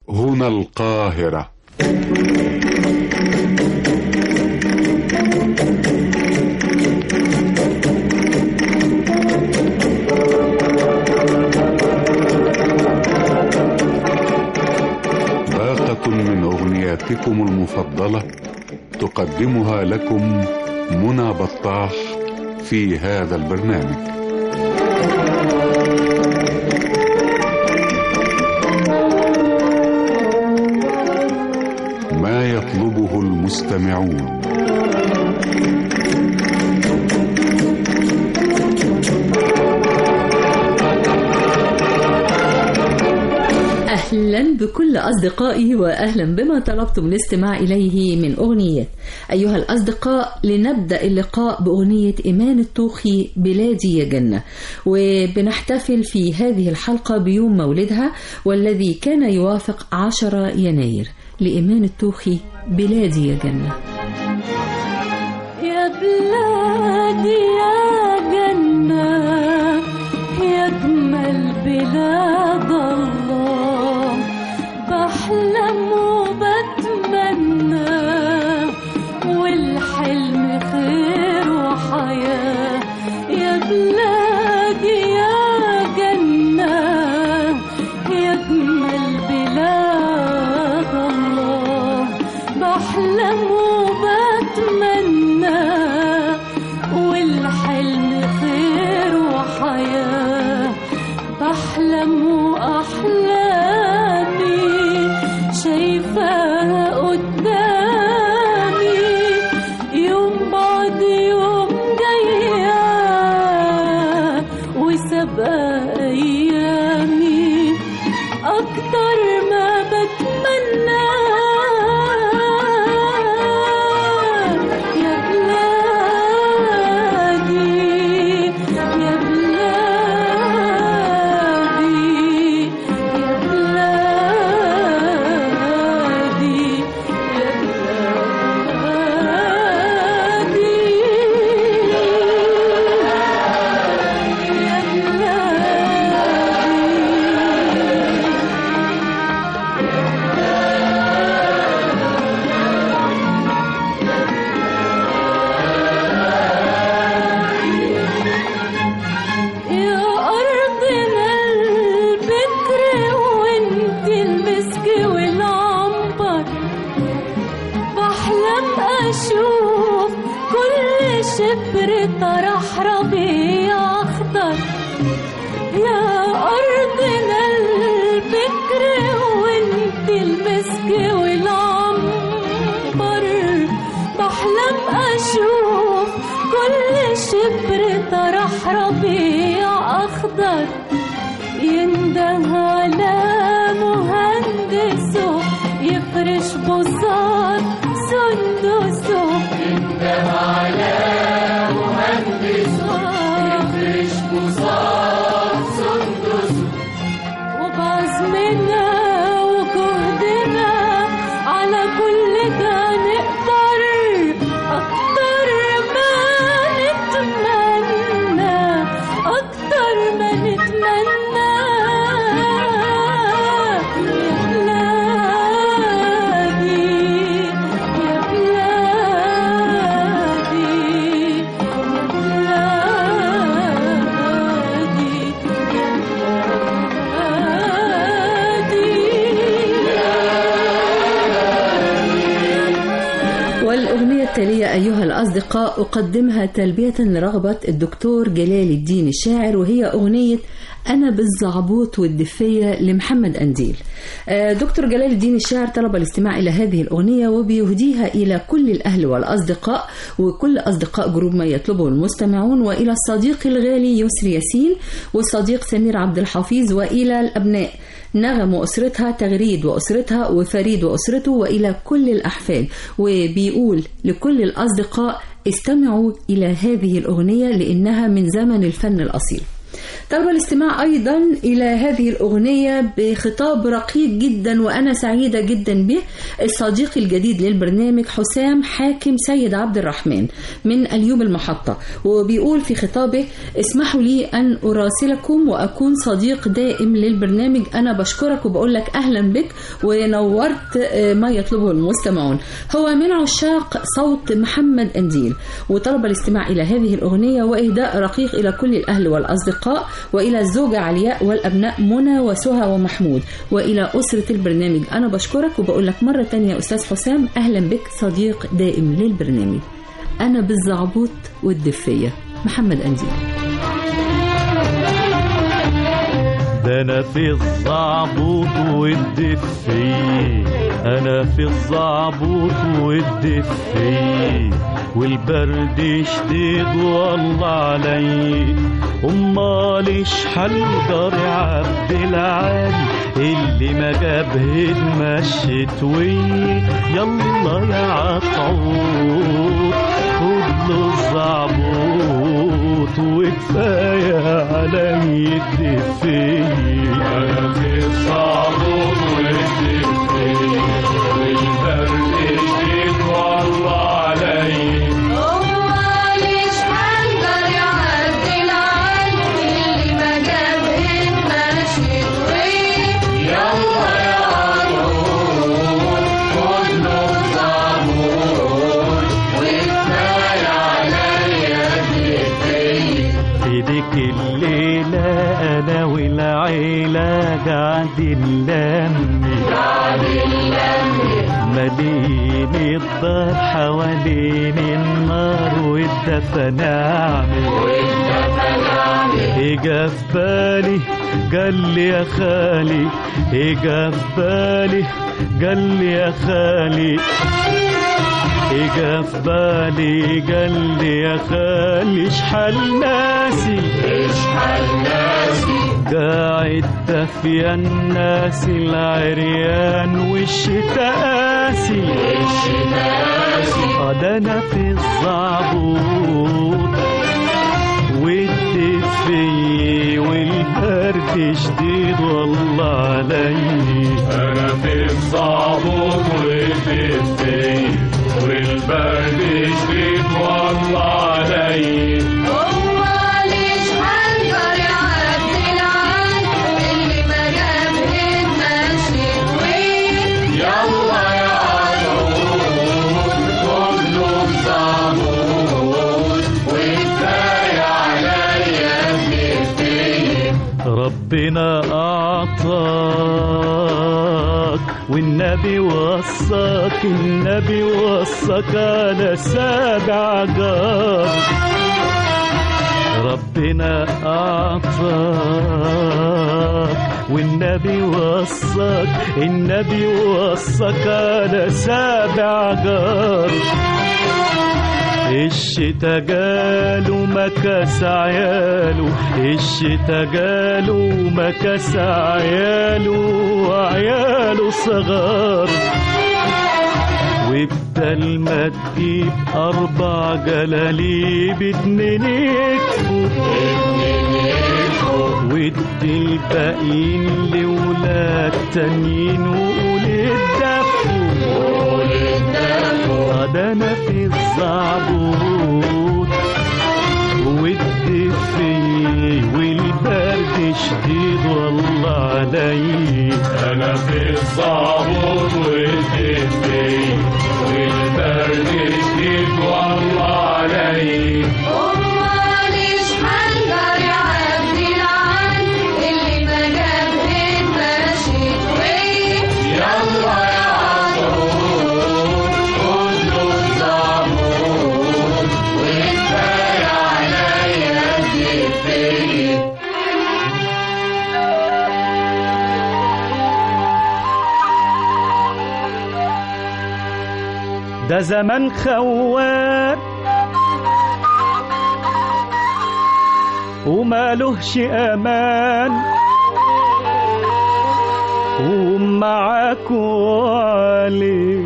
هنا القاهرة باقة من أغنياتكم المفضلة تقدمها لكم منى بطاح في هذا البرنامج ما يطلبه المستمعون أهلا بكل أصدقائي وأهلا بما طلبتم الاستماع إليه من أغنيات أيها الأصدقاء لنبدأ اللقاء بأغنية إيمان الطوخي بلادي يا جنة وبنحتفل في هذه الحلقة بيوم مولدها والذي كان يوافق 10 يناير لإيمان الطوخي بلادي يا جنة يا بلادي يا جنة يا أجمل بلاد الله بحلم وبتمنى والحلم خير وحياة يا بلادي يا جنة يا أجمل بلاد الله بحلم وبتمنى والحلم خير وحياة بحلم وأحلامي شايفاها قدامي يوم بعد يوم جاية وسابقة أيامي أكتر ما بتمنى يا بلادي يا بلادي يا بلادي يا بلادي يا بلادي يا أرضنا البكر وانت المسك والعنبر بحلم أشوف كل شبر طرح ربيع أخضر يا أرضنا البكر وانت المسك والعنبر بحلم أشوف كل شبر طرح ربيع أخضر ينده على مهندسه يفرش بساط سندسه ينده على مهندسه يفرش بساط سندسه وبعزمنا وجهدنا على كل ده نقدر أكتر ما نتمنى أكتر ما نتمنى يا بلادي يا بلادي يا بلادي يا والأغنية التالية أيها الأصدقاء أقدمها تلبية لرغبة الدكتور جلال الدين الشاعر وهي أغنية أنا بالزعبوط والدفية لمحمد أنديل آه، دكتور جلال الدين الشاعر طلب الاستماع إلى هذه الأغنية وبيهديها إلى كل الأهل والأصدقاء وكل أصدقاء جروب ما يطلبه المستمعون وإلى الصديق الغالي يسري ياسين والصديق سمير عبد الحفيظ وإلى الأبناء نغم وأسرتها تغريد وأسرتها وفريد وأسرته وإلى كل الأحفاد وبيقول لكل الأصدقاء استمعوا إلى هذه الأغنية لأنها من زمن الفن الأصيل طلب الاستماع أيضا إلى هذه الأغنية بخطاب رقيق جدا وأنا سعيدة جدا به الصديق الجديد للبرنامج حسام حاكم سيد عبد الرحمن من اليوم المحطة وبيقول في خطابه اسمحوا لي أن أراسلكم وأكون صديق دائم للبرنامج أنا بشكرك وبقول لك أهلا بك ونورت آه، ما يطلبه المستمعون هو من عشاق صوت محمد أنديل وطلب الاستماع إلى هذه الأغنية وإهداء رقيق إلى كل الأهل والأصدقاء وإلى الزوجة علياء والأبناء منى وسهى ومحمود وإلى أسرة البرنامج أنا بشكرك وبقول لك مرة تانية يا أستاذ حسام أهلا بك صديق دائم للبرنامج أنا بالزعبوط والدفية محمد أنديل ده انا في الزعبوط والدفي انا في الزعبوط والدفي والبرد شديد والله علي امال شحال جاري عبد العالي اللي ما جابه مشيت ويه يلا يا عطعوط خد له الزعبوط وكفايه علي الدفي انا في الزعبوط والدفي والبرد شديد والله علي في ديك الليلة أنا والعيلة قاعدين لمي مليين الدار حوالين النار والدفن أعمل إجا في بالي قال لي يا خالي إجا في بالي قال لي يا خالي إجا في بالي قال لي يا خالي شحال ناسي اشحال ناسي قاعد دافيا الناس العريان والشتاء قاسي الشتاء قاسي ده انا في الزعبوط والدفي والبرد شديد والله علي انا في الزعبوط والدفي والبرد شديد والله علي ربنا أعطاك والنبي وصاك النبي وصاك على سبع جار ربنا أعطاك والنبي وصاك النبي وصاك على سبع جار الشتا جاله مكس عياله الشتا جاله مكس عياله وعياله صغار وبدل ما تجيب أربع جلاليب اتنين يكفوا ودي الباقيين لولاد تانيين وقول الدفوا ده انا في الزعبوط والدفي والبرد شديد والله علي انا في الزعبوط والدفي والبرد شديد والله علي ده زمن خوات وما لهش امان ومعاك وعلي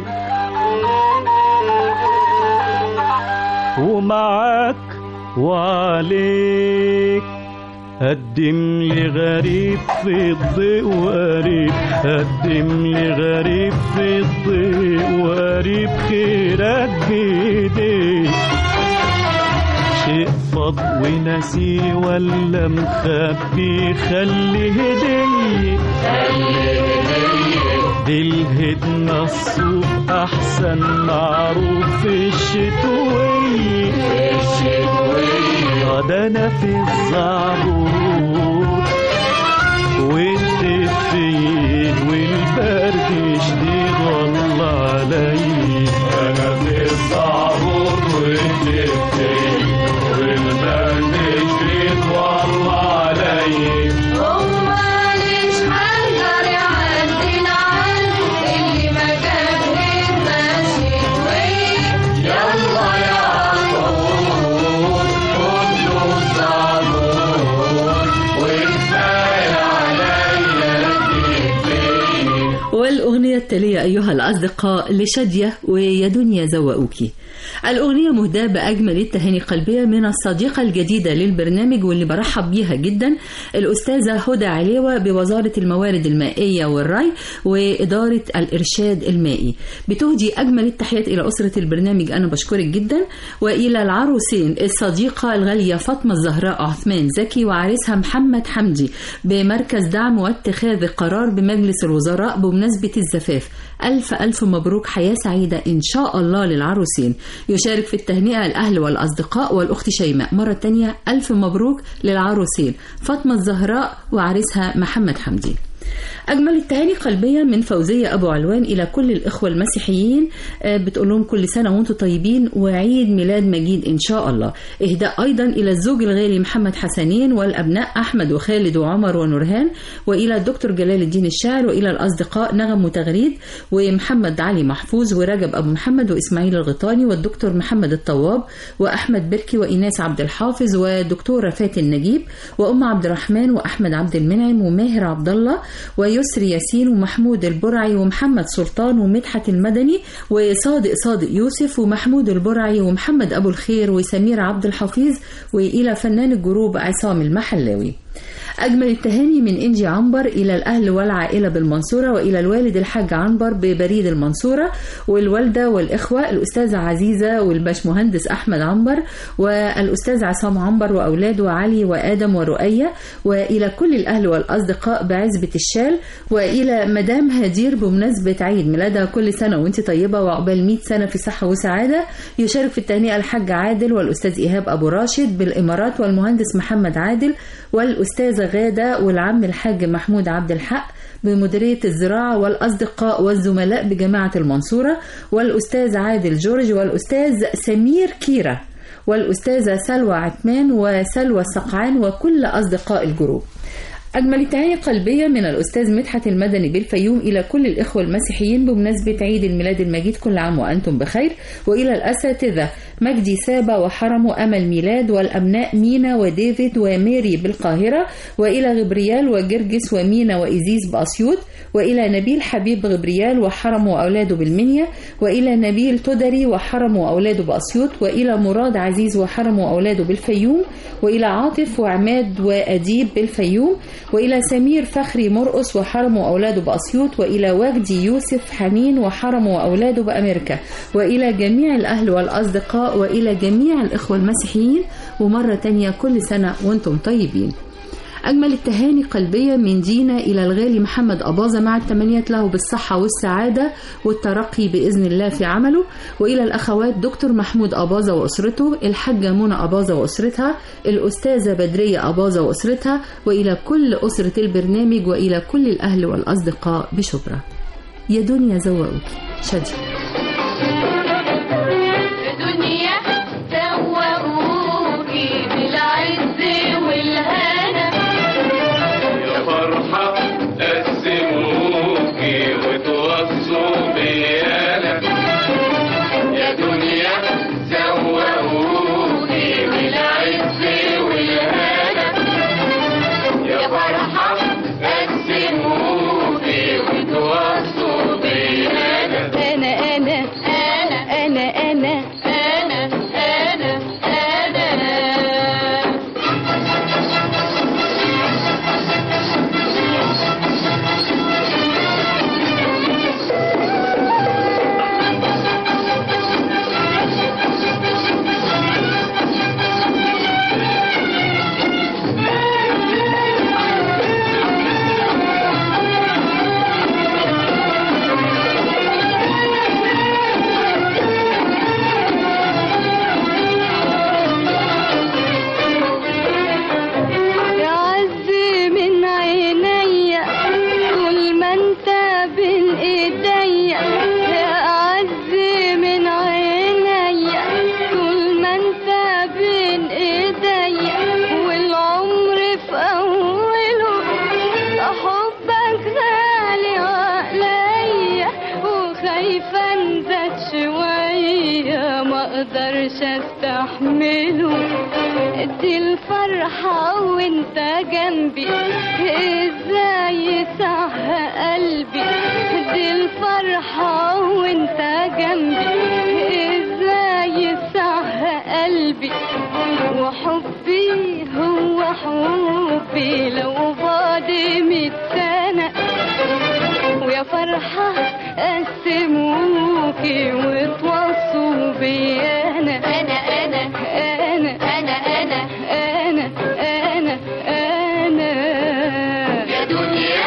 ومعاك وعليك قدم لي غريب في الضيق وقريب قدم لي غريب في الضيق وقريب خيرك بإيديك شيء فض ونسي ولا مخبي خلي هدية دي الهدنة الصوف أحسن معروف في الشتوية آه ده أنا في الزعبور والدفين والبرد شديد والله علي أنا في الزعبور والدفين والبرد شديد والله علي وماليش حنجر يعدي العالم اللي ما كان ماشي ويه يلا يا عطور كله صابون وكفايه عليا الدفين والأغنية التالية أيها الأصدقاء لشادية ويا دنيا زوقوكي الأغنية مهداة بأجمل التهاني قلبية من الصديقة الجديدة للبرنامج واللي برحب بيها جدا الأستاذة هدى عليوة بوزارة الموارد المائية والري وإدارة الإرشاد المائي بتهدي أجمل التحيات إلى أسرة البرنامج أنا بشكرك جدا وإلى العروسين الصديقة الغالية فاطمة الزهراء عثمان زكي وعريسها محمد حمدي بمركز دعم واتخاذ قرار بمجلس الوزراء بمناسبة الزفاف ألف ألف مبروك حياة سعيدة إن شاء الله للعروسين يشارك في التهنئة الأهل والأصدقاء والأخت شيماء مرة تانية ألف مبروك للعروسين فاطمة الزهراء وعريسها محمد حمدي أجمل التهاني قلبية من فوزية أبو علوان إلى كل الإخوة المسيحيين آه، بتقول لهم كل سنة وأنتم طيبين وعيد ميلاد مجيد إن شاء الله إهداء أيضا إلى الزوج الغالي محمد حسنين والأبناء أحمد وخالد وعمر ونورهان وإلى الدكتور جلال الدين الشاعر وإلى الأصدقاء نغم متغريد ومحمد علي محفوظ ورجب أبو محمد وإسماعيل الغيطاني والدكتور محمد الطواب وأحمد بركي وإيناس عبد الحافظ ودكتورة فاتن نجيب وأم عبد الرحمن وأحمد عبد المنعم وماهر عبد الله ويسري ياسين ومحمود البرعي ومحمد سلطان ومدحت المدني وصادق صادق يوسف ومحمود البرعي ومحمد أبو الخير وسمير عبد الحفيظ وإلى فنان الجروب عصام المحلاوي أجمل التهاني من إنجي عنبر إلى الأهل والعائلة بالمنصورة وإلى الوالد الحاج عنبر ببريد المنصورة والوالدة والإخوة الأستاذة عزيزة والباشمهندس أحمد عنبر والأستاذ عصام عنبر وأولاده علي وآدم ورؤية وإلى كل الأهل والأصدقاء بعزبة الشال وإلى مدام هدير بمناسبة عيد ميلادها كل سنة وأنت طيبة وعقبال 100 سنة في صحة وسعادة يشارك في التهنئة الحاج عادل والأستاذ إيهاب أبو راشد بالإمارات والمهندس محمد عادل والأستاذة غادة والعم الحاج محمود عبد الحق بمديرية الزراعة والأصدقاء والزملاء بجامعة المنصورة والأستاذ عادل جورج والأستاذ سمير كيرة والأستاذة سلوى عثمان وسلوى السقعان وكل أصدقاء الجروب أجمل التهاني قلبية من الأستاذ مدحت المدني بالفيوم إلى كل الإخوة المسيحيين بمناسبة عيد الميلاد المجيد كل عام وأنتم بخير وإلى الأساتذة مجدي سابا وحرمه أمل ميلاد والأبناء مينا وديفيد وميري بالقاهرة وإلى غبريال وجرجس ومينا وإزيز بأسيوط وإلى نبيل حبيب غبريال وحرمه وأولاده بالمنيا وإلى نبيل تدري وحرمه وأولاده بأسيوط وإلى مراد عزيز وحرمه وأولاده بالفيوم وإلى عاطف وعماد وأديب بالفيوم وإلى سمير فخري مرقص وحرمه وأولاده بأسيوط وإلى وجدي يوسف حنين وحرمه وأولاده بأمريكا وإلى جميع الأهل والأصدقاء وإلى جميع الإخوة المسيحيين ومرة تانية كل سنة وأنتم طيبين أجمل التهاني قلبية من دينا إلى الغالي محمد أباظة مع التمنيات له بالصحة والسعادة والترقي بإذن الله في عمله وإلى الأخوات دكتور محمود أباظة وأسرته الحاجة منى أباظة وأسرتها الأستاذة بدرية أباظة وأسرتها وإلى كل أسرة البرنامج وإلى كل الأهل والأصدقاء بشبرا يا دنيا زوقوك شادية دنيا زوقوكي بالعز والهنا يا فرحة قسموكي وتوصوا بيانا يا دنيا زوقوكي بالعز والهنا يا فرحة قسموكي وتوصوا بيانا أنا أنا أنا اقدرش استحمله دي الفرحة وانت جنبي ازاي صح قلبي دي الفرحة وانت جنبي ازاي صح قلبي وحبي هو حبي لو بعد مية سنة ويا فرحة قسموكي وتوصوا بي أنا أنا أنا أنا أنا أنا أنا أنا أنا يا دنيا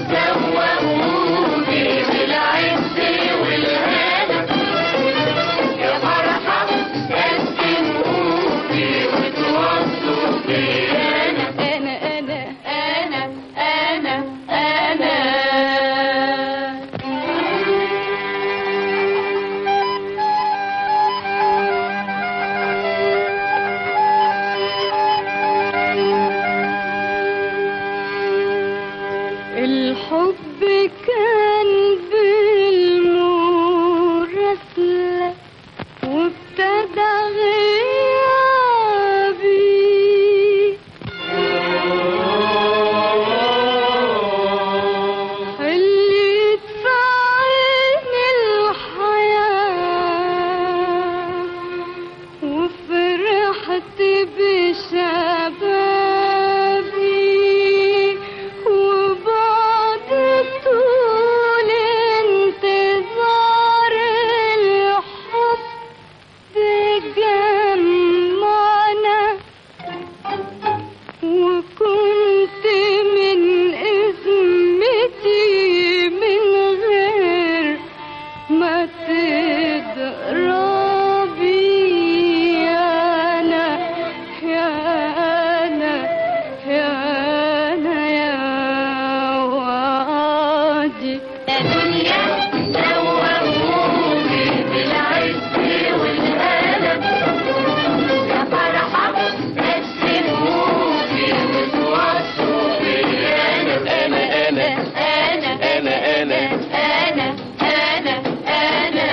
سوقوني بالعز والهنا يا فرحة قسموكي وتوصوا بي أنا أنا أنا أنا أنا الحب كان بالمراسلة وابتدى غيابي حليت في عيني الحياة وفرحت بشبابي وبعد طول انتظار الحب جمعنا وكنت من اسمتي من غير ما تضربي انا يا انا يا انا يا وعدي يا دنيا سوقوني بالعز والألم يا فرحة قسموكي وتوصوا بي أنا أنا أنا أنا أنا أنا أنا أنا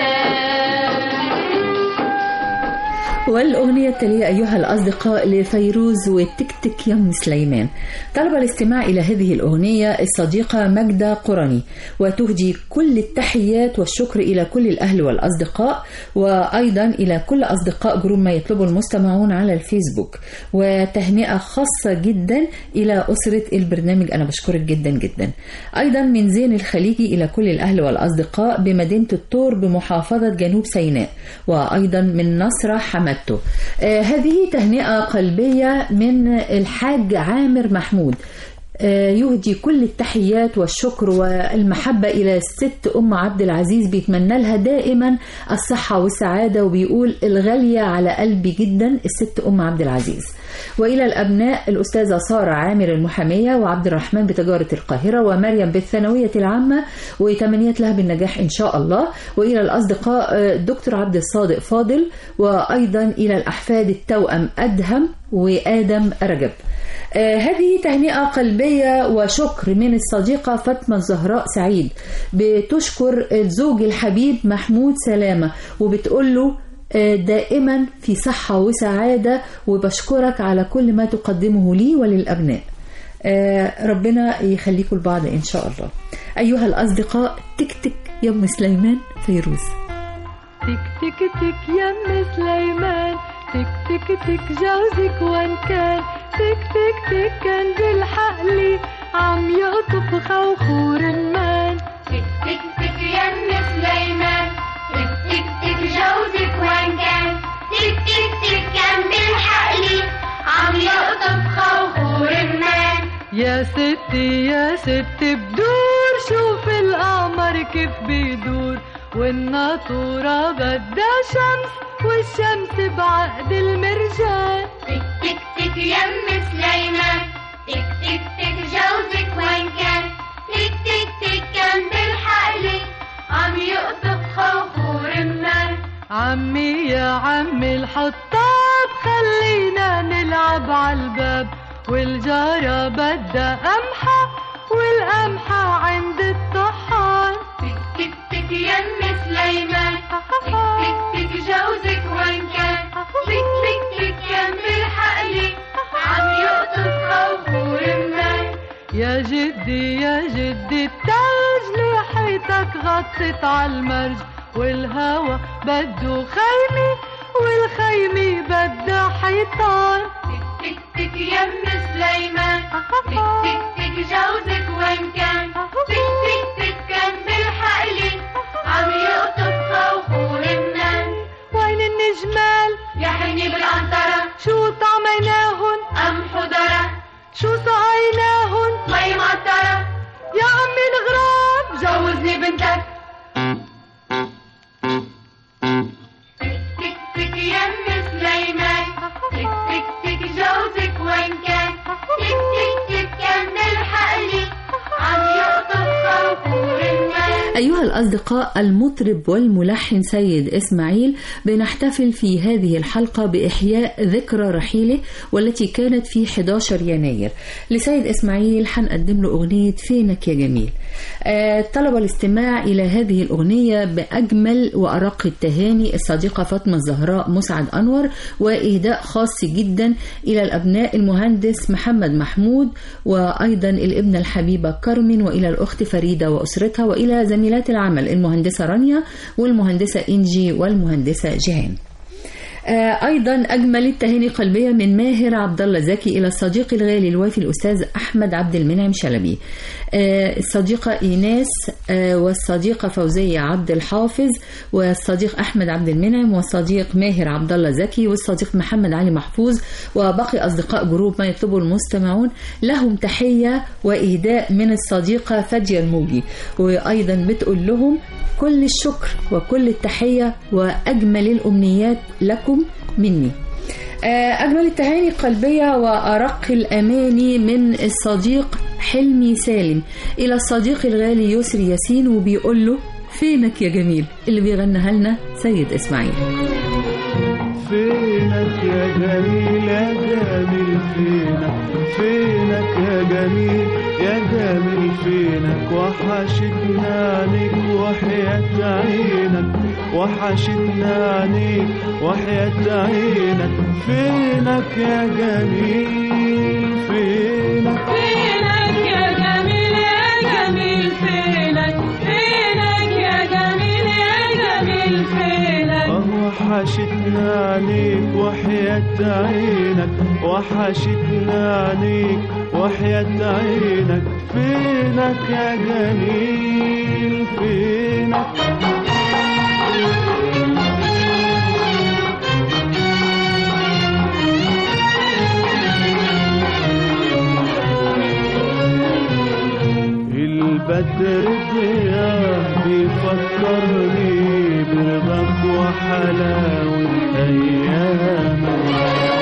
أنا والأغنية التالية أيها الأصدقاء لفيروز وتكتك يم سليمان طلب الاستماع إلى هذه الأغنية الصديقة مجدة قرني وتهدي كل التحيات والشكر إلى كل الأهل والأصدقاء وأيضا إلى كل أصدقاء جروب ما يطلبه المستمعون على الفيسبوك وتهنئة خاصة جدا إلى أسرة البرنامج أنا بشكرك جدا جدا أيضا من زين الخليجي إلى كل الأهل والأصدقاء بمدينة الطور بمحافظة جنوب سيناء وأيضا من نصرة حمدته آه هذه تهنئة قلبية من الحاج عامر محمود آه، يهدي كل التحيات والشكر والمحبة إلى الست أم عبد العزيز بيتمنى لها دائما الصحة والسعادة وبيقول الغالية على قلبي جدا الست أم عبد العزيز وإلى الأبناء الأستاذة سارة عامر المحامية وعبد الرحمن بتجارة القاهرة ومريم بالثانوية العامة وتمنيات لها بالنجاح إن شاء الله وإلى الأصدقاء آه، الدكتور عبد الصادق فاضل وأيضا إلى الأحفاد التوأم أدهم وآدم رجب آه، هذه تهنئة قلبية وشكر من الصديقة فاطمة الزهراء سعيد بتشكر الزوج الحبيب محمود سلامة وبتقول له آه، دائما في صحة وسعادة وبشكرك على كل ما تقدمه لي وللأبناء آه، ربنا يخليكم لبعض إن شاء الله أيها الأصدقاء تك تك يا أم سليمان فيروز تك تك تك يم سليمان تك تك تك جوزك وان كان تك تك تك كان بالحق لي عم يقطف خوخور المان تك تك تك يم سليمان تك تك تك جوزك وين كان تك تك تك كان بالحق لي عم يقطف خوخور المان يا ستي يا ستي بدور شوف القمر كيف بيدور والناطورة بدها شمس والشمس بعقد المرجان تك تك تك يم سليمان تك تك تك جوزك وين كان تك تك تك كان بالحق لي عم يقطف خوخور المان عمي يا عمي الحطاب خلينا نلعب عالباب والجارة بدها قمحة والقمحة عند الطحان تك تك تك يم سليمان تك تك تك جوزك وين كان نطت عالمرج والهوا بده خيمي والخيمي بدها حيطان تك تك يم سليمان تك تك تك جوزك وين كان تك تك تك كان بالحقلي عم يقطف خوخور منان وين النجمال يا حني بالقنطرة شو طعميناهن أم حضرة شو سقيناهن مي مقطرة يا عمي الغراب جوزني بنتك تك تك يم سليمان تك تك تك جوزك وين كان تك تك تك كان بالحقلي عم يقطف خوخور الناس أيها الأصدقاء المطرب والملحن سيد إسماعيل بنحتفل في هذه الحلقة بإحياء ذكرى رحيله والتي كانت في 11 يناير لسيد إسماعيل حنقدم له أغنية فينك يا جميل آه، طلب الاستماع إلى هذه الأغنية بأجمل وأرق التهاني الصديقة فاطمة الزهراء مسعد أنور وإهداء خاص جدا إلى الأبناء المهندس محمد محمود وأيضا الابنة الحبيبة كارمن وإلى الأخت فريدة وأسرتها وإلى زميلات العمل المهندسة رانيا والمهندسة إنجي والمهندسة جيهان آه، ايضا اجمل التهاني قلبيه من ماهر عبد الله زكي الى الصديق الغالي الوافي الاستاذ احمد عبد المنعم شلبي آه، الصديقه ايناس آه، والصديقه فوزيه عبد الحافظ والصديق احمد عبد المنعم والصديق ماهر عبد الله زكي والصديق محمد علي محفوظ وباقي اصدقاء جروب ما يطلبه المستمعون لهم تحيه واهداء من الصديقه فاديه الموجي وايضا بتقول لهم كل الشكر وكل التحيه واجمل الامنيات لكم مني آه، أجمل التهاني القلبية وأرق الأماني من الصديق حلمي سالم إلى الصديق الغالي يسري ياسين وبيقول له فينك يا جميل اللي بيغنيها لنا سيد إسماعيل فينك يا جميل يا جميل فينك فينك يا جميل يا جميل فينك وحشتنا عليك وحياة عينك وحشتنا عليك وحياة عينك فينك يا جميل فينك فينك يا جميل يا جميل فينك فينك يا جميل يا جميل فينك اه وحشتنا عليك وحياة عينك وحشتنا عليك وحياة عينك فينك يا جميل فينك البدر ضياء بيفكرني برضاك وحلاوة أيامك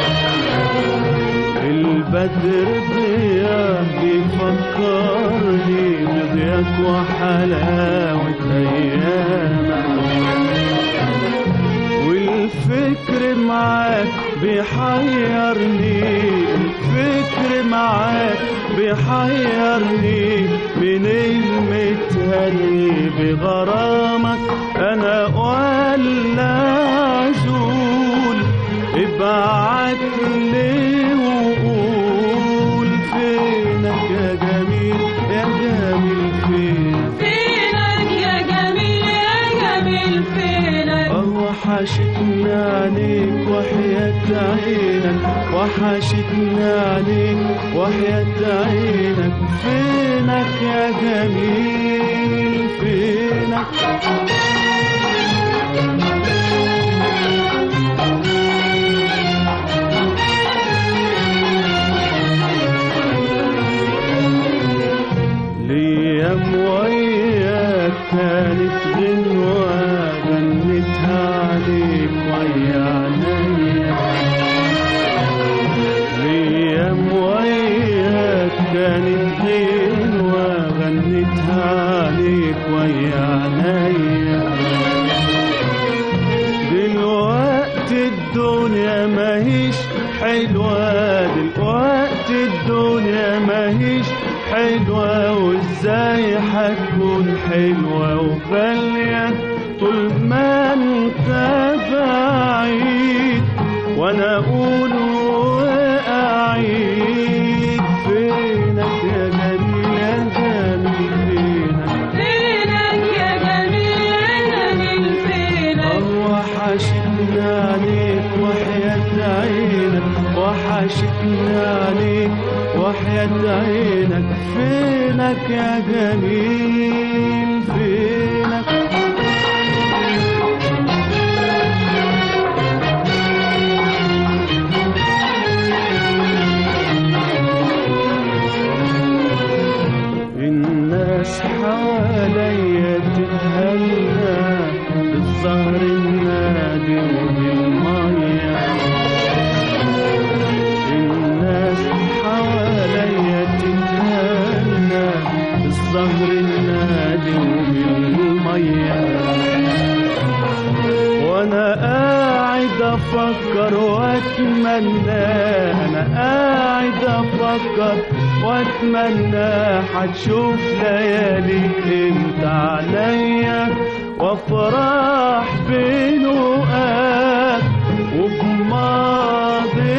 البدر ضياء بيفكرني بضياك وحلاوة أيامك والفكر معاك بيحيرني الفكر معاك بيحيرني من المتهني بغرامك انا ولا عزول ابعت لي وقول فينك يا جميل يا جميل فينك فينك يا جميل يا جميل فينك وحشتنا عليك وحياة عينك وحشتنا عليك وحياة عينك فينك يا جميل فينك ليام وياك كانت غنوة غنتها عليك ويا عينيا ليام وياك كانت غنوة غنتها عليك ويا عينيا دلوقتي الدنيا ماهيش حلوة دلوقتي الدنيا ماهيش حلوة وازاي هتكون حلوة وغالية طول ما انت بعيد وانا اقول واعيد فينك يا جميل يا جميل فينك فينك يا جميل وحشتني عليك وحياة عينك فينك يا جميل فينك الناس حواليا تتهنى بالظهر النادي وبالمية الناس حواليا تتهنى بالظهر النادي وبالمية وانا قاعد افكر واتمنى انا قاعد افكر واتمنى هتشوف لياليك انت عليا وافرح بنوقات وبماضي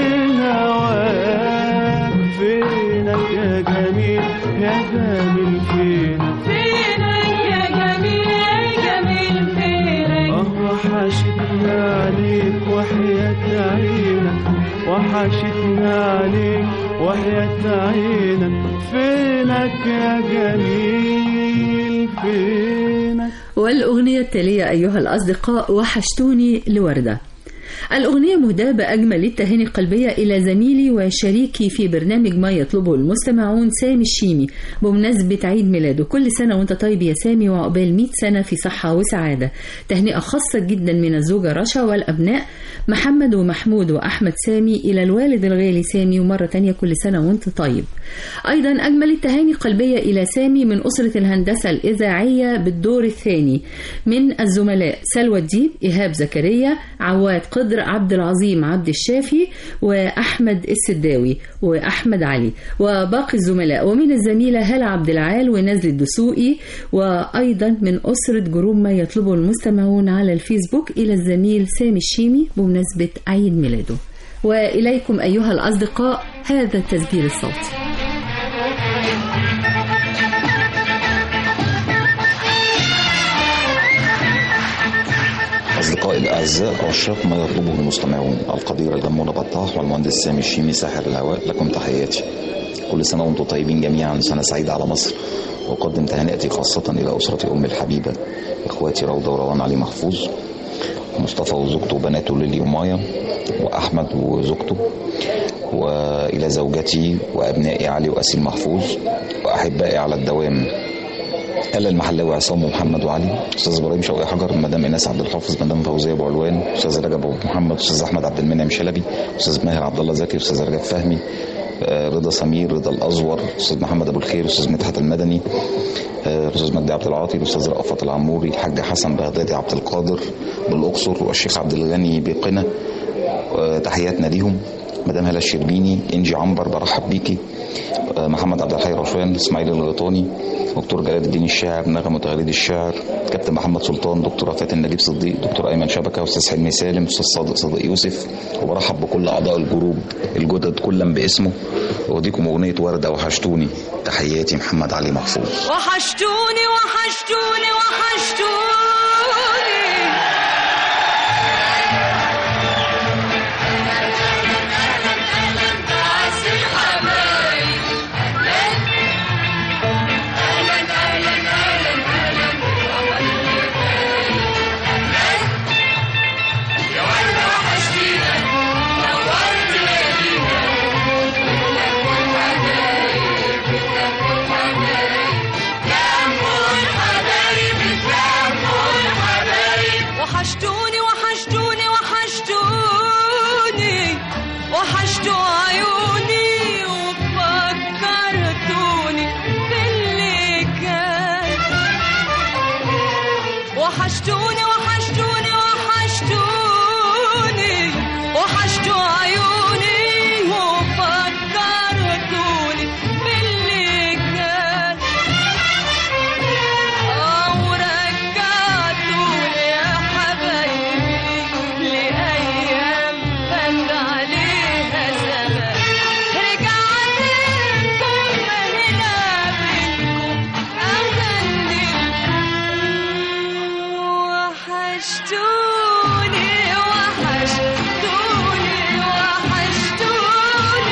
هواك فينك يا جميل يا جميل فينك فينك يا جميل يا جميل فينك اه وحشتني عليك وحياة عينك وحشتني عليك وحياة عينك فينك يا جميل فينك والأغنية التالية أيها الأصدقاء وحشتوني لوردة الأغنية مهداة بأجمل التهاني القلبية إلى زميلي وشريكي في برنامج ما يطلبه المستمعون سامي الشيمي بمناسبة عيد ميلاده كل سنة وانت طيب يا سامي وعقبال 100 سنة في صحة وسعادة تهنئة خاصة جدا من الزوجة رشا والأبناء محمد ومحمود وأحمد سامي إلى الوالد الغالي سامي ومرة تانية كل سنة وانت طيب أيضا أجمل التهاني قلبية إلى سامي من أسرة الهندسة الإذاعية بالدور الثاني من الزملاء سلوى الديب إيهاب زكريا عواد قدر عبد العظيم عبد الشافي وأحمد السداوي وأحمد علي وباقي الزملاء ومن الزميلة هلا عبد العال ونزل الدسوقي وأيضا من أسرة جروب ما يطلبه المستمعون على الفيسبوك إلى الزميل سامي الشيمي بمناسبة عيد ميلاده وإليكم أيها الأصدقاء هذا التسجيل الصوتي أصدقائي الأعزاء عشاق ما يطلبه المستمعون القدير الجمهور بطاح والمهندس سامي الشيمي ساحر الهواء لكم تحياتي كل سنة وأنتم طيبين جميعا سنة سعيدة على مصر وأقدم تهنئتي خاصة إلى أسرتي أمي الحبيبة إخواتي روضة وروان علي محفوظ مصطفى وزوجته وبناته ليلي ومايا وأحمد وزوجته وإلى زوجتي وأبنائي علي وأسيل محفوظ وأحبائي على الدوام آل المحلاوي عصام ومحمد وعلي استاذ ابراهيم شوقي حجر مدام ايناس عبد الحافظ مدام فوزيه ابو علوان استاذ رجب ابو محمد استاذ احمد عبد المنعم شلبي استاذ ماهر عبد الله زكي استاذ رجب فهمي آه، رضا سمير رضا الازور استاذ محمد ابو الخير استاذ مدحت المدني آه، الاستاذ مجدي عبد العاطي الاستاذ رأفت العموري الحاج حسن بغدادي عبد القادر بالاقصر والشيخ عبد الغني بقنا آه، تحياتنا ليهم مدام هلا الشربيني انجي عنبر برحب بيكي آه، محمد عبد الحي رشوان اسماعيل الغيطاني دكتور جلال الدين الشاعر نغم وتغريد الشاعر كابتن محمد سلطان دكتور فاتن نجيب صديق دكتور ايمن شبكه استاذ حلمي سالم استاذ صادق صديق يوسف وبرحب بكل اعضاء الجروب الجدد كلا باسمه واوديكم اغنيه ورده وحشتوني تحياتي محمد علي محفوظ وحشتوني وحشتوني وحشتوني وحشتوني وحشتوني وحشتوني وحشتوا عيوني وفكرتوني باللي كان وحشتوني وحشتوني وحشتوني وحشتوا عيوني وفكرتوني باللي كان ورجعتوني يا حبايبي لأيام فات عليها زمان رجعت لكم هنا بينكم أغني وحشتوني وحشتوني وحشتوني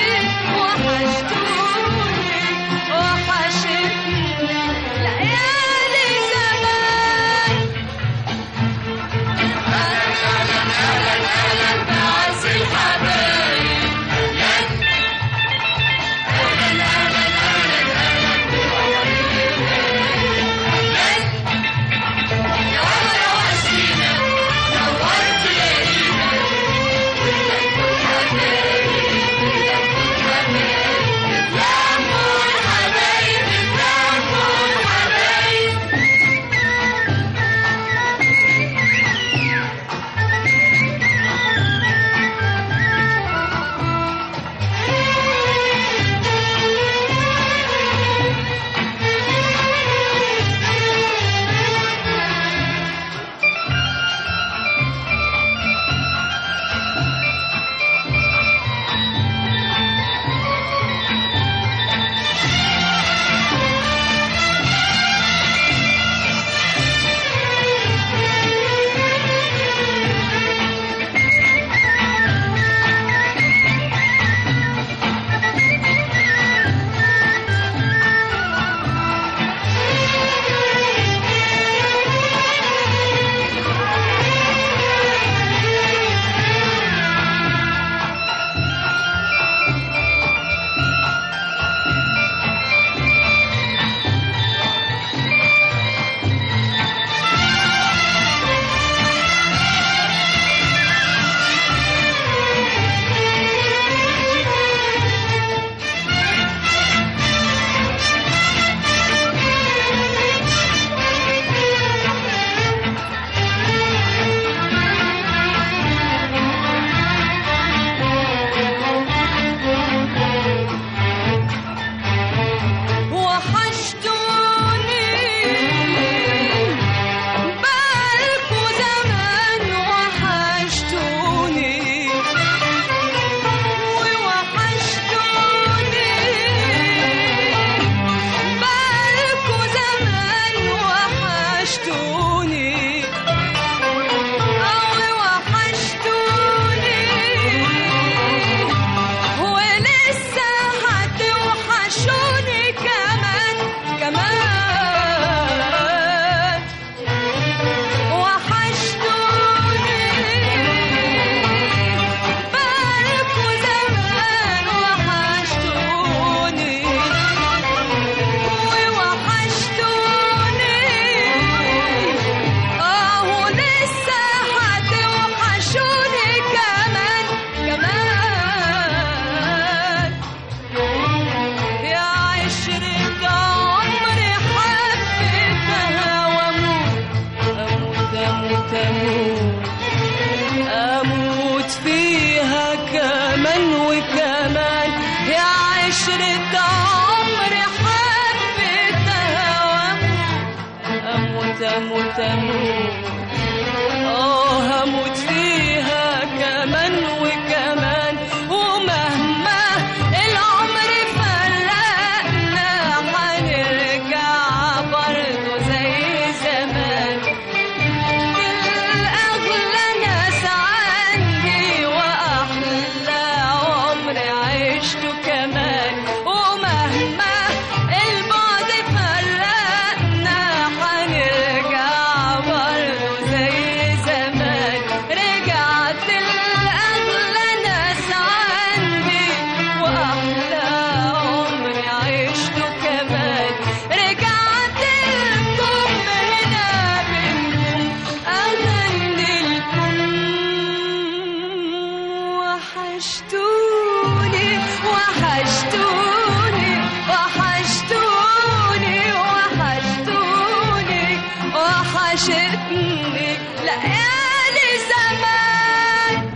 غني ليالي زمان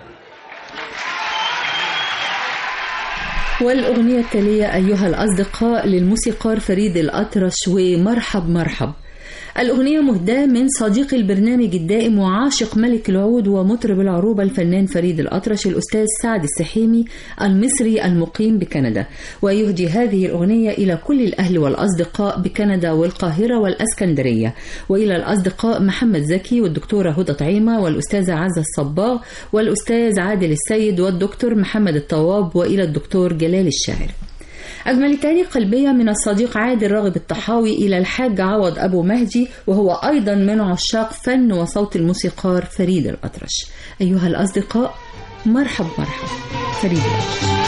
والأغنية التالية أيها الأصدقاء للموسيقار فريد الأطرش ومرحب مرحب الأغنية مهداة من صديق البرنامج الدائم وعاشق ملك العود ومطرب العروبة الفنان فريد الأطرش الأستاذ سعد السحيمي المصري المقيم بكندا ويهدي هذه الأغنية إلى كل الأهل والأصدقاء بكندا والقاهرة والأسكندرية وإلى الأصدقاء محمد زكي والدكتورة هدى طعيمة والأستاذة عزة الصباغ والأستاذ عادل السيد والدكتور محمد الطواب وإلى الدكتور جلال الشاعر أجمل تاني قلبية من الصديق عادل راغب الطحاوي إلى الحاج عوض أبو مهدي وهو أيضا من عشاق فن وصوت الموسيقار فريد الأطرش أيها الأصدقاء مرحب مرحب فريد الأطرش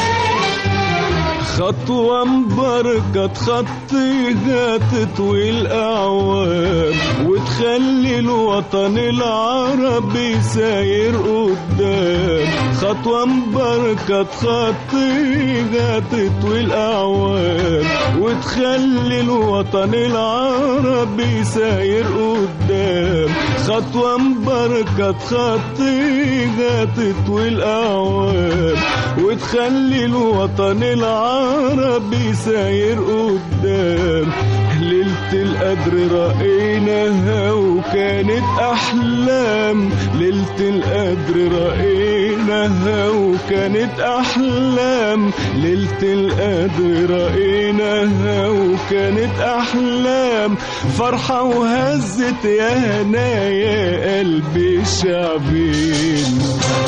خطوة مباركة تخطيها تطوي الأعوام وتخلي الوطن العربي ساير قدام خطوة مباركة تخطيها تطوي الأعوام وتخلي الوطن العربي ساير قدام خطوة مباركة تخطيها تطوي الأعوام وتخلي الوطن العربي ساير قدام ليلة القدر رأيناها وكانت أحلام ليلة القدر رأيناها وكانت أحلام ليلة القدر رأيناها وكانت أحلام فرحة وهزت يا هنايا قلبي الشعبين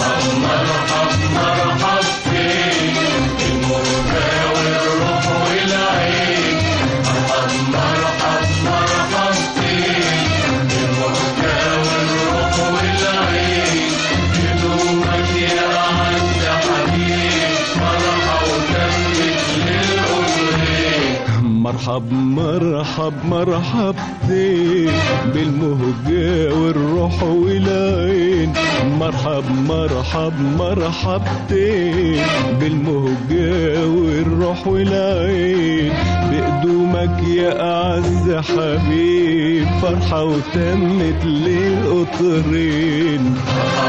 مرحب مرحب مرحبتين بالمهجة والروح والعين مرحب مرحب مرحبتين بالمهجة والروح والعين بقدومك يا أعز حبيب فرحة وتمت للقطرين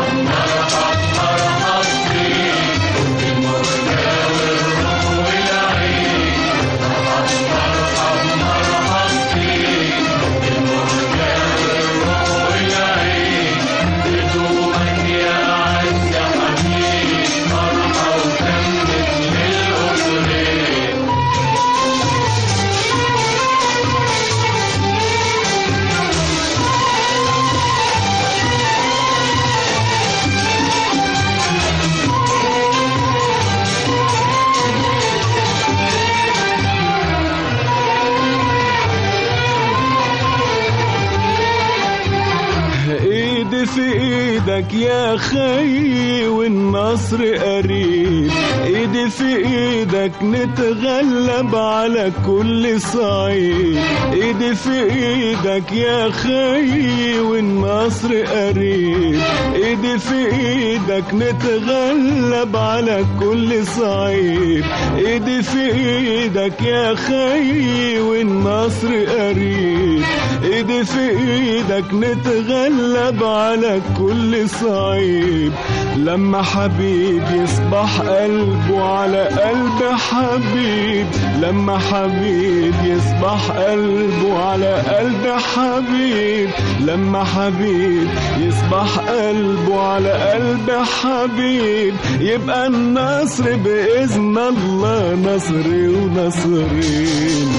ايدي في ايدك يا خي والنصر قريب ايدي في ايدك نتغلب على كل صعيد ايدي في ايدك يا خي والنصر قريب ايدي في ايدك نتغلب على كل صعيب ايدي في ايدك يا خي والنصر قريب ايدي في ايدك نتغلب على كل صعيب لما حبيب يصبح قلبه على قلب حبيب لما حبيب يصبح قلبه على قلب حبيب لما حبيب يصبح قلبه على قلب حبيب يبقى النصر بإذن الله نصري ونصرين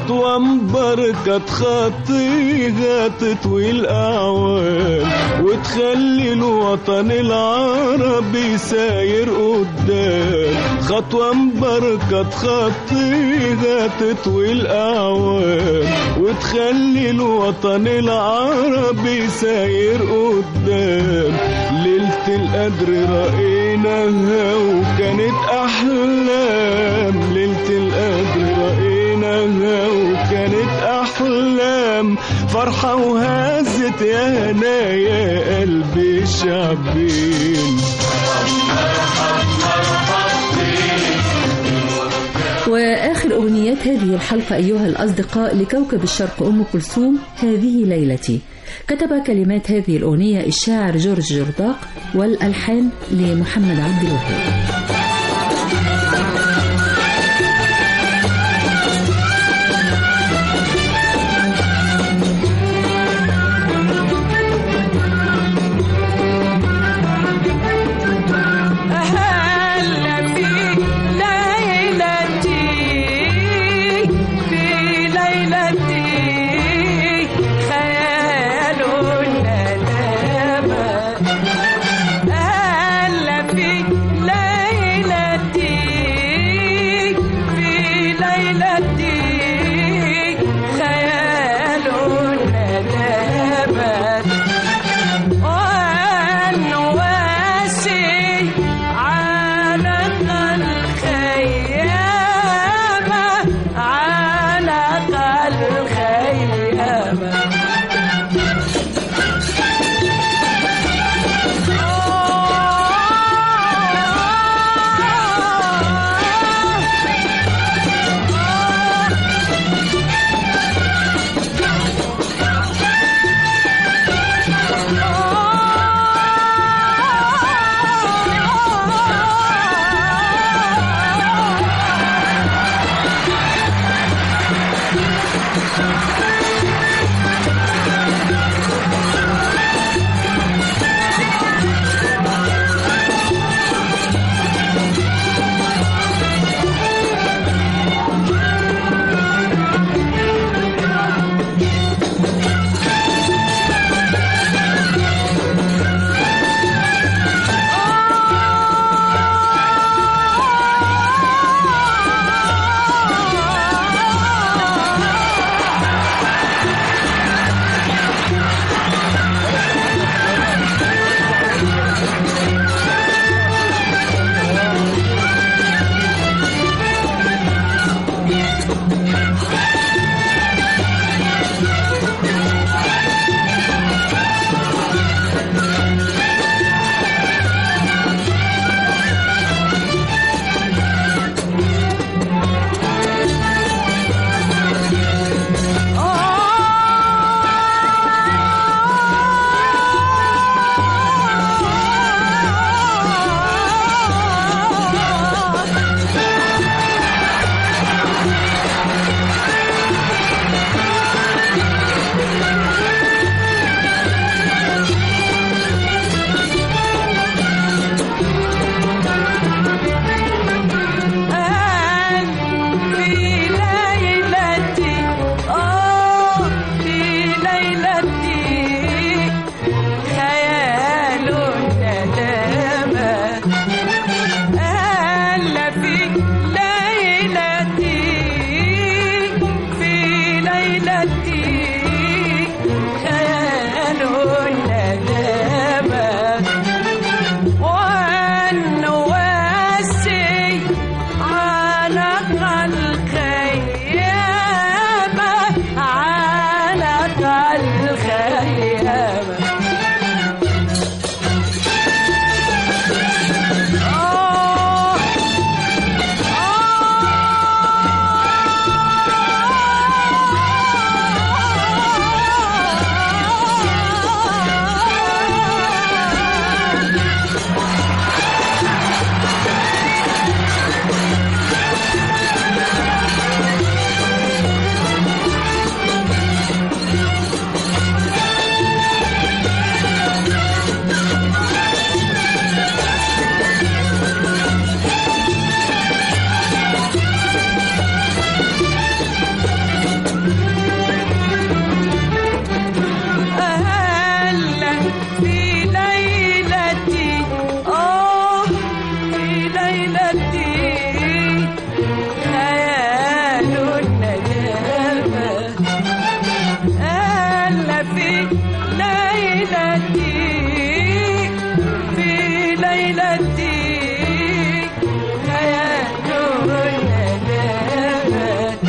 خطوة مباركة تخطيها تطوي الأعوام وتخلي الوطن العربي ساير قدام خطوة مباركة تخطيها تطوي الأعوام وتخلي الوطن العربي ساير قدام ليلة القدر رأيناها وكانت أحلام ليلة القدر رأيناها وكانت أحلام فرحة وهزت يا هنا يا قلبي الشعبين وآخر أغنيات هذه الحلقة أيها الأصدقاء لكوكب الشرق أم كلثوم هذه ليلتي كتب كلمات هذه الأغنية الشاعر جورج جرداق والألحان لمحمد عبد الوهاب هلا في ليلتي في ليلتي خيال ندامة هلا في ليلتي ليلتي خيال الألام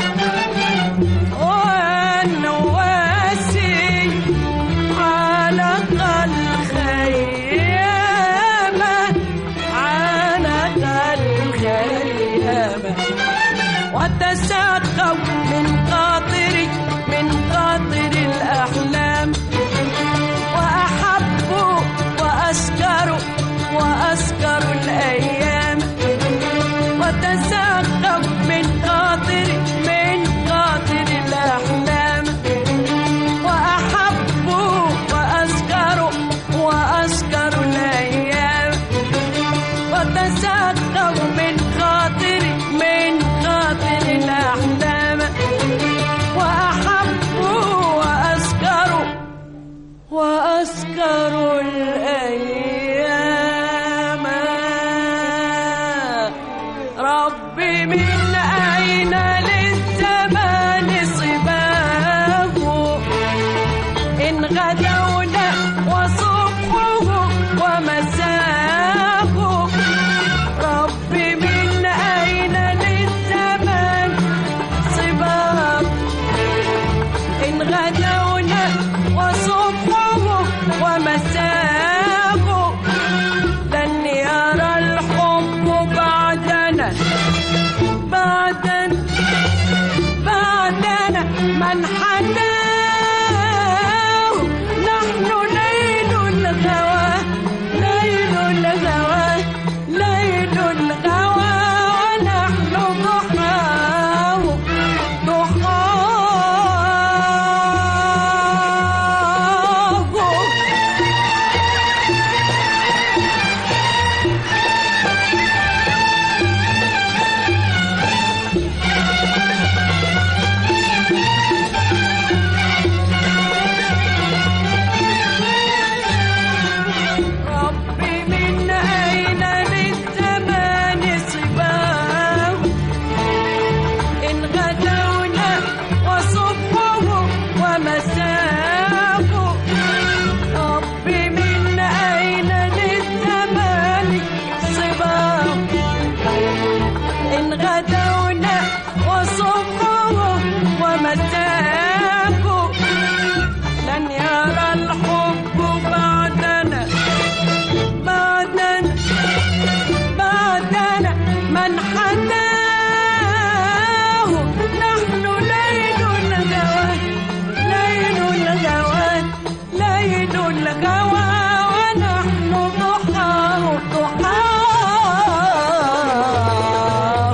والنواسي علق الخيامة علق الخيامة وتساقوا من قاطري من قاطر الأحلام وأحبوا وأسكروا وأسكروا الأيام وتساقوا من قاطر من قاطر الأحلام وأحبوا وأسكروا وأسكروا الأيام وتساقوا من خاطر من خاطر الأحلام وأحبوا وأسكروا وأسكروا الأيام ربي من أين للزمان صباه إن غدونا وصبحه ومساه ربي من أين للزمان صباه إن غدونا وصبحه ومساه لن يرى الحب بعدنا بعدنا بعدنا من حناه نحن ليل الغوى ليل الغوى ليل الغوى ونحن ضحاه ضحاه ربي من أين للزمان صباه إن غدونا وصبحه ومساه ربي من أين للزمان صباه إن غدونا وصبحه ومساه لن يرى الحب بعدنا بعدنا بعدنا من حناه نحن ليل الغوى ليل الغوى ليل الغوى ونحن ضحاه ضحاه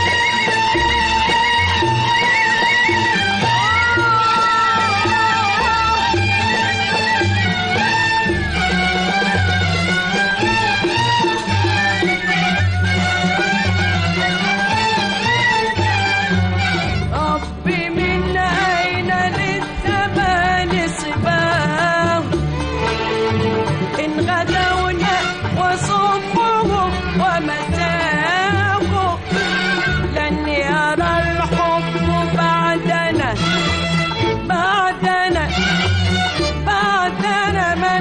ربي من أين للزمان صباه إن غدونا وصبحه ومساه لن يرى الحب بعدنا بعدنا بعدنا من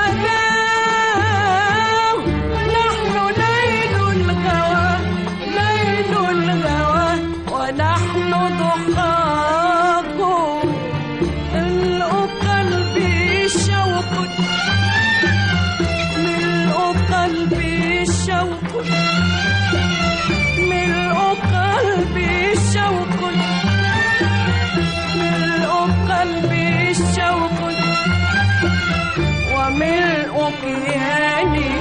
حذاه نحن ليل الغوى ليل الغوى ونحن ضحاك ملء قلبي شوق ملء قلبي شوق ملء قلبي شوق ملء قلبي شوق وملء كياني